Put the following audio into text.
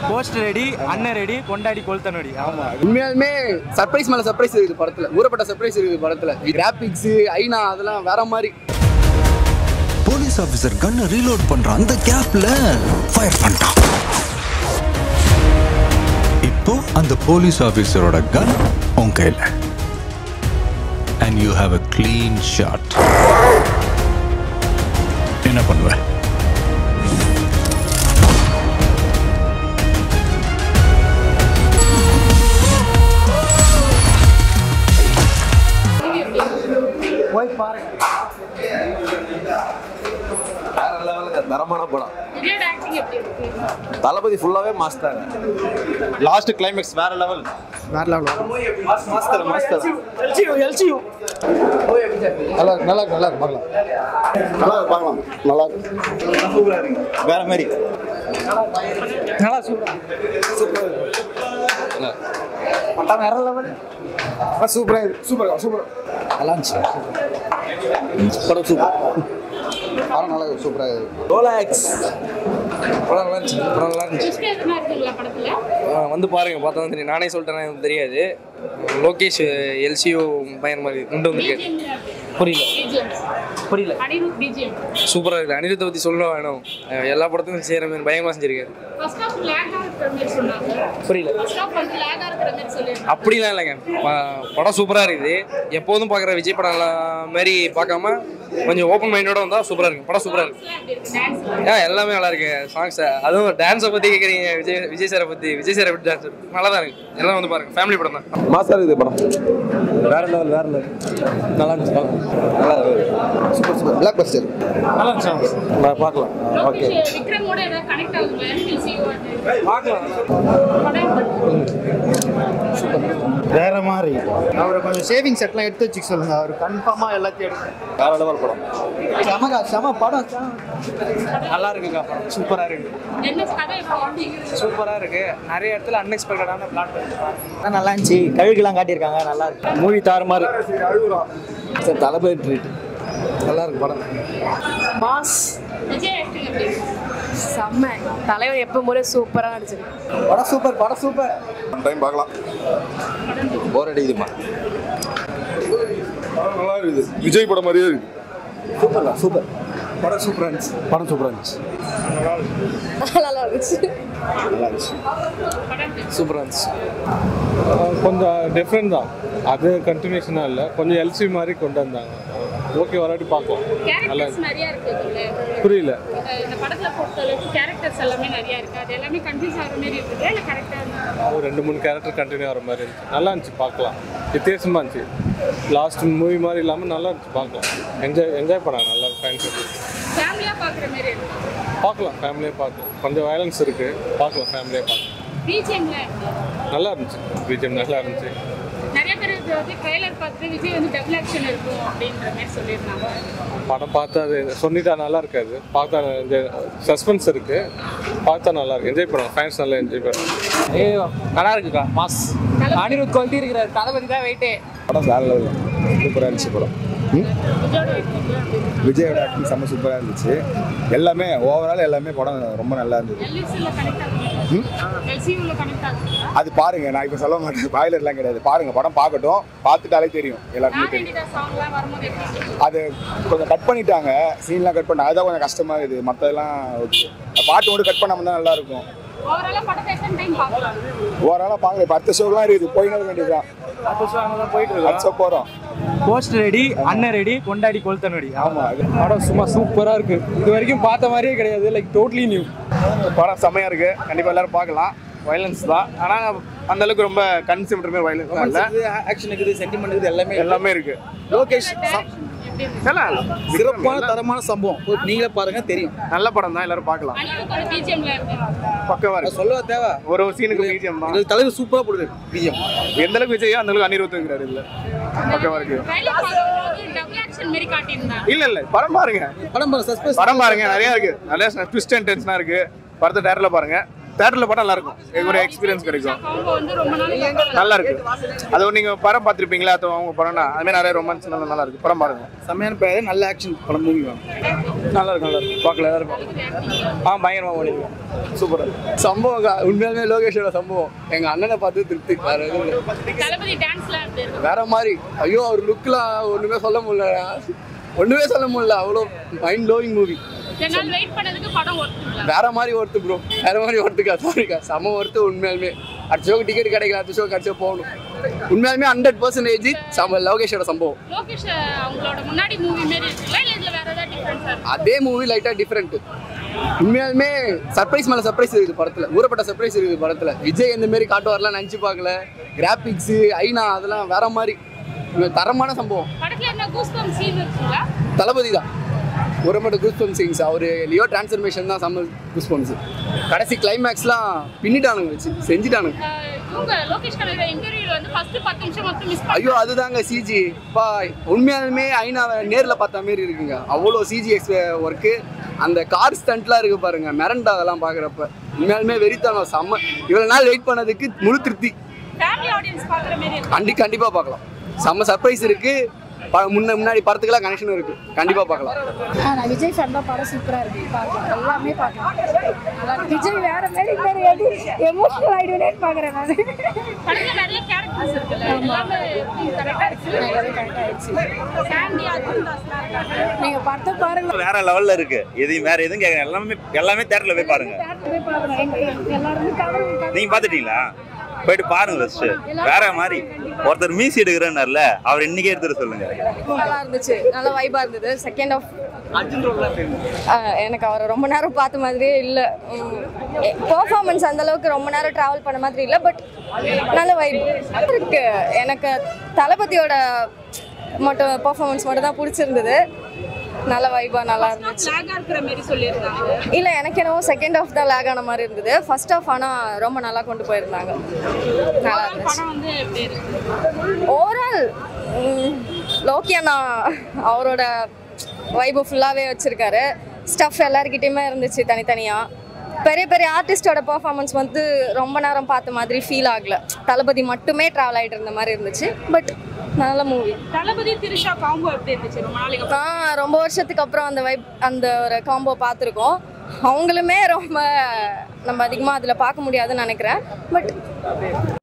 Post ready அண்ணன் ready கொண்டாடி கொளுத்தனடி ஆமா உண்மையாலுமே சர்ப்ரைஸ் மேல சர்ப்ரைஸ் இருக்குது படத்துல ஊறப்பட்ட சர்ப்ரைஸ் இருக்குது படத்துல கிராபிக்ஸ் ஐநா அதெல்லாம் வேற மாதிரி போலீஸ் ஆபீசர் கன்னை ரீலோட் பண்ற அந்த கேப்ல ஃபயர் பண்ணிட்டான் இப்போ அந்த போலீஸ் ஆபீசரோட கன் உன் கையில and you have a clean shot என்ன பண்ணுவ வேற லெவலுக்கு தரமான படம் விஜயோட ஆக்டிங் எப்படி இருக்கு தளபதி ஃபுல்லாவே மாஸ்தாங்க லாஸ்ட் கிளைமேக்ஸ் வேற லெவல் வேற லெவல் மாஸ்டர் மாஸ்டர் நல்லா நல்லா நல்லா இருக்கு பார்க்கலாம் நல்லா இருக்கு, பார்க்கலாம் நல்லா இருக்கு வேற மாதிரி சூப்பரா சூப்பர் சூப்பர் நல்லா இருந்துச்சு படம் சூப்பர் படம் நல்லா சூப்பரா ரோலாக்ஸ் படம் நல்லா இருந்துச்சு படம் நல்லா இருந்துச்சு ட்விஸ்ட் எதுனா இருக்குங்களா படத்துல ஆ, வந்து பாருங்க பார்த்தா தான் தெரியும் நானே சொல்லிட்டேன் எனக்கு தெரியாது லோகேஷ் எல்சிஓ பையன் மாதிரி கொண்டு வந்திருக்காரு புரியல பிஜிஎம் புரியல அனிருத் பிஜிஎம் சூப்பராக இருக்குது அனிருத்தை பற்றி சொல்ல வேணும் அஹ் எல்லா படத்தையும் செய்கிற மாதிரி பயங்கரமாக செஞ்சிருக்காரு ஃபர்ஸ்ட் ஹாஃப் லேகா இருக்கிற மாதிரி சொன்னாங்க புரியல ஃபர்ஸ்ட் ஹாஃப் வந்து லேகா இருக்கிற மாதிரி சொல்லியிருந்தாங்க அப்படிலாம் இல்லைங்க ப- படம் சூப்பராக இருக்குது எப்போதும் பார்க்குற விஜய் படம் மாதிரி பார்க்காம கொஞ்சம் ஓப்பன் மைண்டோட வந்தால் சூப்பராக இருக்கும் படம் சூப்பராக இருக்கு எப்படி இருக்கு டான்ஸ் ஏன் எல்லாமே நல்லா இருக்கு சாங்ஸ் அதுவும் டான்ஸை பற்றி கேட்குறீங்க விஜய் விஜய் சாரை பற்றி விஜய் சாரை பற்றி டான்ஸ் நல்லா தான் இருக்கு எல்லாம் வந்து பாருங்க ஃபேமிலி படம் தான் மாஸ்டர் இருக்குது படம் வேற லெவல் வேற லெவல் நல்லா இருந்துச்சு நல்லா இருக்கு சூப்பர் சூப்பர் பிளாக் பஸ்டர் நல்லா இருந்துச்சு நான் பார்க்கலாம் ஓகே லோகேஷ் விக்ரமோட ஏதாவது கனெக்ட் ஆகுங்களா என்டிசிஓ பார்க்கலாம் படம் வேற மாதிரி அவரை கொஞ்சம் சேவிங் செட்லாம் எடுத்து வச்சுக்க சொல்லுங்க அவர் கன்ஃபார்மா எல்லாத்தையும் எடுத்து வேற லெவல் படம் செமகா செம படம் நல்லா இருக்குக்கா சூப்பரா இருக்கு என்ன கதை எப்படி சூப்பரா இருக்கு நிறைய இடத்துல அன்எக்ஸ்பெக்டடான பிளான் பண்ணிருக்காங்க நல்லா இருந்துச்சு கழுகுலாம் காட்டியிருக்காங்க நல்லா இருக்கு மூவி தாறுமாறு சார் தளபதி ட்ரீட் நல்லா இருக்கு படம் மாஸ் விஜய் ஆக்டிங் எப்படி இருக்கு செம்ம தலைவர் எப்போ முறை சூப்பராக நடிச்சிருக்கு படம் சூப்பர் படம் சூப்பர் டைம் பார்க்கலாம் போர் அடிக்குதுமா நல்லா இருக்குது விஜய் படம் மாதிரியே இருக்கு சூப்பர் சூப்பர் படம் சூப்பரா இருந்துச்சு படம் சூப்பரா இருந்துச்சு நல்லா இருந்துச்சு நல்லா இருந்துச்சு சூப்பராக இருந்துச்சு கொஞ்சம் டிஃப்ரெண்ட் தான் அது கண்டினியூஷனாக இல்லை கொஞ்சம் எல்சி மாதிரி கொண்டு வந்தாங்க ஓகே வராட்டி பார்க்கலாம் நல்லா கேரக்டர்ஸ் நிறைய இருக்கு இதுல புரியல அஹ் இந்த படத்துல பொறுத்த அளவுக்கு கேரக்டர்ஸ் எல்லாமே நிறைய இருக்கு அது எல்லாமே கன்ஃபியூஸ் ஆகிற மாதிரி இருக்குது இல்ல கரெக்டா ஒரு ரெண்டு மூணு கேரக்டர் கண்டினியூ ஆகிற மாதிரி இருந்துச்சு நல்லா இருந்துச்சு பார்க்கலாம் வித்தியாசமாக இருந்துச்சு லாஸ்ட் மூவி மாதிரி இல்லாமல் நல்லா இருந்துச்சு பார்க்கலாம் என்ஜாய் என்ஜாய் பண்ணாங்க நல்லா ஃபேன்ஸ் ஃபேமிலியா பாக்குற மாதிரி இருக்கு பார்க்கலாம் ஃபேமிலியாக பார்க்கலாம் கொஞ்சம் வயலன்ஸ் இருக்குது பார்க்கலாம் ஃபேமிலியாக பார்க்கலாம் பிஜிஎம்ல நல்லா இருந்துச்சு பிஜிஎம் நல்லா இருந்துச்சு நிறைய பேர் இது வந்து ட்ரைலர் பார்த்து விஜய் வந்து டபுள் ஆக்ஷன் இருக்கும் அப்படின்ற மாதிரி சொல்லியிருந்தாங்க படம் பார்த்தா அது சொல்லிட்டா நல்லா இருக்காது பார்த்தா இந்த சஸ்பென்ஸ் இருக்கு பார்த்தா நல்லா இருக்கு என்ஜாய் பண்ணுவாங்க ஃபேன்ஸ் நல்லா என்ஜாய் பண்ணுவாங்க ஏ நல்லா இருக்குக்கா மாஸ் அனிருத் கொல்ட்டி இருக்கிறார் தளபதி தான் வெயிட்டே படம் வேற லெவல் சூப்பரா இருந்துச்சு படம் விஜயோட acting எப்படி இருக்கு? விஜயோட ஆக்டிங் செம்ம சூப்பரா இருந்துச்சு எல்லாமே ஓவரால் எல்லாமே படம் ரொம்ப நல்லா இருந்தது LSU ல கனெக்ட் ஆகுது எல்சியூல கனெக்ட் ஆகுது அது பாருங்க நான் இப்போ சொல்ல மாட்டேன் பாய்லர்லாம் கிடையாது பாருங்க படம் பார்க்கட்டும் பார்த்துட்டாலே தெரியும் எல்லாருக்குமே நான் தெரியும் வேண்டியதா சாங்லாம் வரும்போது எப்படி இருக்கு? அது கொஞ்சம் கட் பண்ணிட்டாங்க சீன்லாம் கட் பண்ணாங்க அதுதான் கொஞ்சம் கஷ்டமா இருக்குது மற்றதெல்லாம் ஓகே பாட்டு மட்டும் கட் பண்ணாமல் தான் நல்லா இருக்கும் ஓவராலா படத்தை எத்தனை டைம் பார்க்கலாம் ஓவராலாக பார்க்கல இப்போ அடுத்த ஷோலாம் இருக்குது போயின்னு வேண்டியதுதான் அடுத்த ஷோ அங்கே தான் போயிட்டு இருக்கோம் அடுத்த ஷோ போகிறோம் போஸ்ட் ரெடி அண்ணன் ரெடி கொண்டாடி கொளுத்தனடி ஆமாம் அது படம் சும்மா சூப்பரா இருக்கு இது வரைக்கும் பார்த்த மாதிரியே கிடையாது லைக் டோட்லி நியூ படம் செம்மையா இருக்கு கண்டிப்பா எல்லாரும் பார்க்கலாம் வயலன்ஸ் தான் ஆனா அந்த அளவுக்கு ரொம்ப கன்சியூம் மாதிரி வயலன்ஸ் இல்ல ஆக்ஷன் இருக்குது சென்டிமெண்ட் இருக்குது எல்லாமே எல்லாமே இருக்கு லோகேஷ் எப்படி இருக்கு நல்லா சிறப்பான தரமான சம்பவம் நீங்களே பாருங்க தெரியும் நல்ல படம் தான் எல்லாரும் பார்க்கலாம் அனிருத்தோட பிஜிஎம்ல எப்படி இருக்கு? பக்கவா இருக்கு சொல்ல தேவை ஒரு ஒரு சீனுக்கு பிஜிஎம் தான் எங்களுக்கு தலைவர் சூப்பரா போடுது பிஜிஎம் எந்த அளவுக்கு விஜய் அந்த அளவுக்கு அனிருத்துங்கிறாரு இல்ல பக்கவா இருக்கு ட்ரைலர் பார்க்கும்போது டபுள் ஆக்ஷன் மாதிரி காட்டியிருந்தாங்க இல்ல இல்ல படம் பாருங்க படம் பாருங்க சஸ்பென்ஸ் படம் பாருங்க நிறைய இருக்கு நிறைய ட்விஸ்ட் அண்ட் டென்ஷனா இருக்கு படத்தை டேரக்ட்ல பாருங்க தேட்டரில் பார்த்தா நல்லா இருக்கும் எனக்கு ஒரு எக்ஸ்பீரியன்ஸ் கிடைக்கும் காம்போ வந்து ரொம்ப நாளைக்கு நல்லா இருக்கு அது ஒரு நீங்க படம் பார்த்துருப்பீங்களா அது அவங்க படம்னா அது மாதிரி நிறைய ரொமான்ஸ் நல்லா நல்லா இருக்கு படம் பாருங்க செம்மையான பேர் நல்ல ஆக்ஷன் படம் மூவி வேணும் நல்லா இருக்கும் நல்லா இருக்கும் பார்க்கல எல்லாரும் ஆ பயங்கரமா ஓடிங்க சூப்பரா சம்பவம் கா- உண்மையாலுமே லோகேஷோட சம்பவம் எங்க அண்ணனை பார்த்து திருப்தி வேற எதுவும் இல்லை. தளபதி டான்ஸ்லாம் எப்படி இருக்கு வேற மாதிரி ஐயோ அவர் லுக்லாம் ஒண்ணுமே சொல்ல முடியல ஒண்ணுமே சொல்ல முடியல அவ்வளோ மைண்ட் ப்ளோவிங் மூவி ரெண்டு நாள் வெயிட் பண்ணதுக்கு படம் ஒர்த்துங்களா வேற மாதிரி ஒருத்து ப்ரோ வேற மாதிரி ஒருத்துக்கா சாரிக்கா செம ஒருத்து உண்மையாலுமே அடுத்த ஷோக்கு டிக்கெட் கிடைக்கல அடுத்த ஷோ கிடைச்சா போகணும் உண்மையாலுமே ஹண்ட்ரட் பர்சன்டேஜ் சம லோகேஷோட சம்பவம் லோகேஷ் அவங்களோட முன்னாடி மூவி மாரி இருக்குங்களா இல்ல இதுல வேற ஏதாவது டிஃபரன்ஸா இருக்கு அதே மூவி லைட்டாக டிஃப்ரெண்ட் உண்மையாலுமே சர்ப்ரைஸ் மேலே சர்ப்ரைஸ் இருக்குது படத்தில் ஊறப்பட்ட சர்ப்ரைஸ் இருக்குது படத்தில் விஜய் இந்த மாரி காட்டுவார்லாம் நினச்சி பார்க்கல கிராபிக்ஸு ஐநா அதெல்லாம் வேற மாதிரி உண்மை- தரமான சம்பவம் படத்துல என்ன கூஸ்பம் சீன் இருக்குங்களா தளபதி தான் ஊறப்பட்ட குஸ்பம் சீன்ஸ் அவர் லியோ டிரான்ஸ்ஃபர்மேஷன் தான் செம்ம குஸ்பம்ஸ் கடைசி கிளைமேக்ஸ்லாம் பின்னிட்டானுங்க வச்சு செஞ்சுட்டானுங்க ஆஹ் இவங்க லோகேஷ் கனகரா இன்டர்வியூல வந்து ஃபர்ஸ்ட் பத்து நிமிஷம் மட்டும் மிஸ் ஐயோ அதுதாங்க சிஜி பா உண்மையாலுமே ஐநா நேரில் பார்த்த மாதிரி இருக்குங்க அவ்வளோ சிஜி எக்ஸ் ஒர்க்கு அந்த கார் ஸ்டண்ட்லாம் இருக்கு பாருங்க மிரண்டா அதெல்லாம் பார்க்குறப்ப உண்மையாலுமே வெறித்தனம் செம்ம இவ்வளோ நாள் வெயிட் பண்ணதுக்கு முழு திருப்தி ஃபேமிலி ஆடியன்ஸ் பாக்குற மாதிரி இருக்கு கண்டி கண்டிப்பாக பார்க்கலாம் செம்ம சர்ப்ரைஸ் இருக்கு ப- முன்ன முன்னாடி படத்துக்கெல்லாம் கனெக்ஷன் இருக்கு கண்டிப்பாக பார்க்கலாம் நான் விஜய் ஃபேன் தான் படம் சூப்பராக இருக்கு பார்க்கலாம் எல்லாமே பார்க்கலாம் நல்லா இருக்கு. விஜய் வேற மாதிரி வேற எது எமோஷனல் ஆயிடுவேனே பார்க்குறேன் நான் படத்துல நிறைய கேரக்டர்ஸ் இருக்குல்ல எல்லாமே கரெக்டா இருக்கு எல்லாமே கரெக்டாக ஆயிடுச்சு சாண்டி அர்ஜுன் தாஸ்லாம் இருக்காங்க நீங்கள் படத்தை பாருங்க வேற லெவல்ல இருக்கு எதையும் வேற எதுவும் கேட்கறேன் எல்லாமே எல்லாமே தேட்டர்ல போய் பாருங்க தேட்டர் போய் பார்க்கணும் எங்க எல்லாருமே கவர் நீங்க பாத்துட்டீங்களா போயிட்டு பாருங்க ஃபர்ஸ்ட் வேற மாதிரி ஒருத்தர் மீசி எடுக்கிறேன்னார்ல அவர் இன்னைக்கே எடுத்துட்டு சொல்லுங்க நல்லா இருந்துச்சு நல்லா வைபா இருந்தது செகண்ட் ஆஃப் எனக்கு அவரை ரொம்ப நேரம் பார்த்த மாதிரியே இல்லை பெர்ஃபார்மன்ஸ் அந்த அளவுக்கு ரொம்ப நேரம் ட்ராவல் பண்ண மாதிரி இல்லை பட் நல்ல வைப் இருக்கு எனக்கு தளபதியோட மட்டும் பெர்ஃபார்மன்ஸ் மட்டும் தான் பிடிச்சிருந்தது நல்ல வைபா நல்லா இருந்துச்சு லாகா இருக்கிற மாதிரி சொல்லியிருந்தாங்க இல்லை எனக்கு என்னவோ செகண்ட் ஆஃப் தான் லேக் ஆன மாதிரி இருந்தது ஃபர்ஸ்ட் ஆஃப் ஆனால் ரொம்ப நல்லா கொண்டு போயிருந்தாங்க நல்லா இருந்துச்சு படம் வந்து எப்படி இருக்கு ஓவரால் லோக்கி அண்ணா அவரோட வைபு ஃபுல்லாகவே வச்சுருக்காரு ஸ்டஃப் எல்லாருக்கிட்டேயுமே இருந்துச்சு தனித்தனியாக பெரிய பெரிய ஆர்டிஸ்டோட பெர்ஃபார்மன்ஸ் வந்து ரொம்ப நேரம் பார்த்த மாதிரி ஃபீல் ஆகல தளபதி மட்டுமே ட்ராவல் ஆகிட்டு இருந்த மாதிரி இருந்துச்சு பட் நல்ல மூவி தளபதி திரிஷா காம்போ எப்படி இருந்துச்சு ரொம்ப நாளைக்கு அப்புறம் நான் ரொம்ப வருஷத்துக்கு அப்புறம் அந்த வைப் அந்த ஒரு காம்போ பார்த்துருக்கோம் அவங்களுமே ரொம்ப நம்ம அதிகமாக அதில் பார்க்க முடியாதுன்னு நினைக்கிறேன் பட்